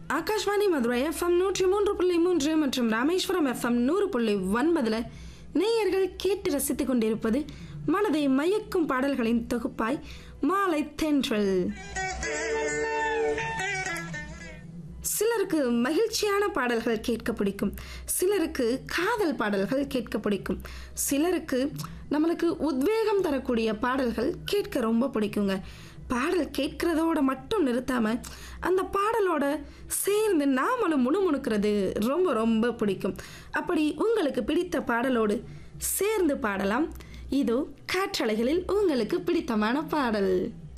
Akashvani Madurai FM நூற்றி மூன்று புள்ளி மூன்று மற்றும் ராமேஸ்வரம் எஃப்எம் நூறு புள்ளி ஒன்பதில் நேயர்கள் கேட்டு ரசித்துக் கொண்டிருப்பது மனதை மயக்கும் பாடல்களின் தொகுப்பாய் மாலை தென்றல் சிலருக்கு மகிழ்ச்சியான பாடல்கள் கேட்க பிடிக்கும் சிலருக்கு காதல் பாடல்கள் கேட்க பிடிக்கும் சிலருக்கு நம்மளுக்கு உத்வேகம் தரக்கூடிய பாடல்கள் கேட்க ரொம்ப பிடிக்குங்க பாடல் கேட்கிறதோட மட்டும் நிறுத்தாம அந்த பாடலோட சேர்ந்து நாமளும் முணுமுணுக்கிறது ரொம்ப ரொம்ப பிடிக்கும் அப்படி உங்களுக்கு பிடித்த பாடலோடு சேர்ந்து பாடலாம் இதோ காற்றலைகளில் உங்களுக்கு பிடித்தமான பாடல்